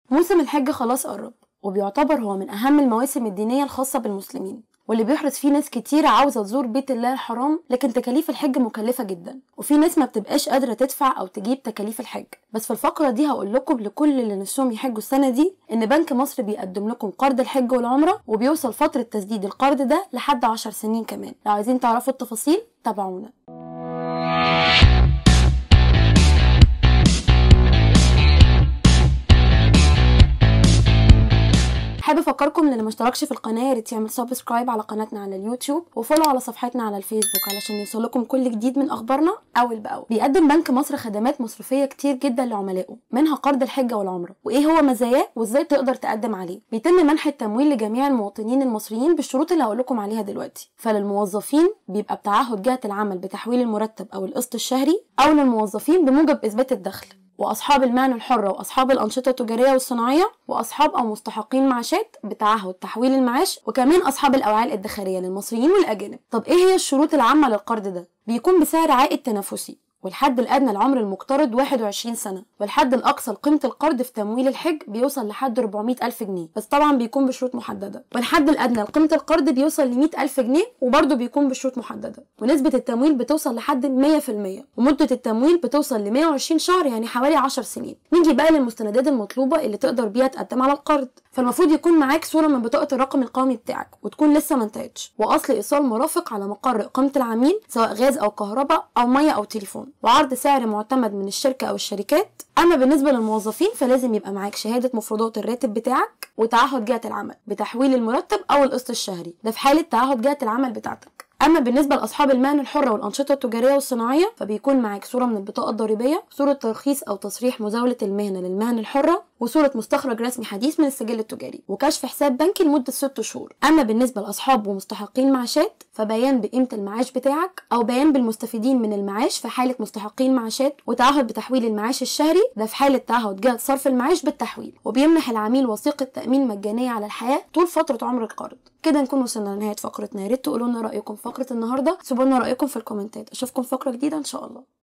موسم الحج خلاص قرب وبيعتبر هو من أهم المواسم الدينية الخاصة بالمسلمين واللي بيحرص فيه ناس كتيرة عاوزة تزور بيت الله الحرام لكن تكاليف الحج مكلفة جدا وفي ناس ما بتبقاش قادرة تدفع أو تجيب تكاليف الحج بس في الفقرة دي هقول لكم لكل اللي نفسهم يحجوا السنة دي إن بنك مصر بيقدم لكم قرض الحج والعمرة وبيوصل فترة تسديد القرض ده لحد عشر سنين كمان لو عايزين تعرفوا التفاصيل تابعونا حابب افكركم للي ما اشتركش في القناه يا ريت يعمل سبسكرايب على قناتنا على اليوتيوب وفولو على صفحتنا على الفيسبوك علشان يوصلكم كل جديد من اخبارنا اول باول بيقدم بنك مصر خدمات مصرفيه كتير جدا لعملائه منها قرض الحجه والعمره وايه هو مزاياه وازاي تقدر تقدم عليه بيتم منح التمويل لجميع المواطنين المصريين بالشروط اللي هقول لكم عليها دلوقتي فللموظفين بيبقى بتعهد جهه العمل بتحويل المرتب او القسط الشهري او للموظفين بموجب اثبات الدخل واصحاب المهن الحره واصحاب الانشطه التجاريه والصناعيه واصحاب او مستحقين معاشات بتعهد تحويل المعاش وكمان اصحاب الاوعيه الادخاريه للمصريين والاجانب طب ايه هي الشروط العامه للقرض ده بيكون بسعر عائد تنافسي والحد الأدنى لعمر المقترض 21 سنة والحد الأقصى لقيمة القرض في تمويل الحج بيوصل لحد 400 ألف جنيه بس طبعا بيكون بشروط محددة والحد الأدنى لقيمة القرض بيوصل ل 100 ألف جنيه وبرضه بيكون بشروط محددة ونسبة التمويل بتوصل لحد 100% ومدة التمويل بتوصل ل 120 شهر يعني حوالي 10 سنين نيجي بقى للمستندات المطلوبة اللي تقدر بيها تقدم على القرض فالمفروض يكون معاك صورة من بطاقة الرقم القومي بتاعك وتكون لسه ما انتهتش وأصل إيصال مرافق على مقر إقامة العميل سواء غاز أو كهرباء أو مية أو تليفون وعرض سعر معتمد من الشركة أو الشركات أما بالنسبة للموظفين فلازم يبقى معاك شهادة مفروضات الراتب بتاعك وتعهد جهة العمل بتحويل المرتب أو القسط الشهري ده في حالة تعهد جهة العمل بتاعتك اما بالنسبه لاصحاب المهن الحره والانشطه التجاريه والصناعيه فبيكون معاك صوره من البطاقه الضريبيه صوره ترخيص او تصريح مزاوله المهنه للمهن الحره وصوره مستخرج رسمي حديث من السجل التجاري وكشف حساب بنكي لمده 6 شهور اما بالنسبه لاصحاب ومستحقين معاشات فبيان بقيمه المعاش بتاعك او بيان بالمستفيدين من المعاش في حاله مستحقين معاشات وتعهد بتحويل المعاش الشهري ده في حاله تعهد جهه صرف المعاش بالتحويل وبيمنح العميل وثيقه تامين مجانيه على الحياه طول فتره عمر القرض كده نكون وصلنا لنهايه فقرتنا يا ريت تقولوا لنا رايكم في فقره النهارده سيبوا لنا رايكم في الكومنتات اشوفكم فقره جديده ان شاء الله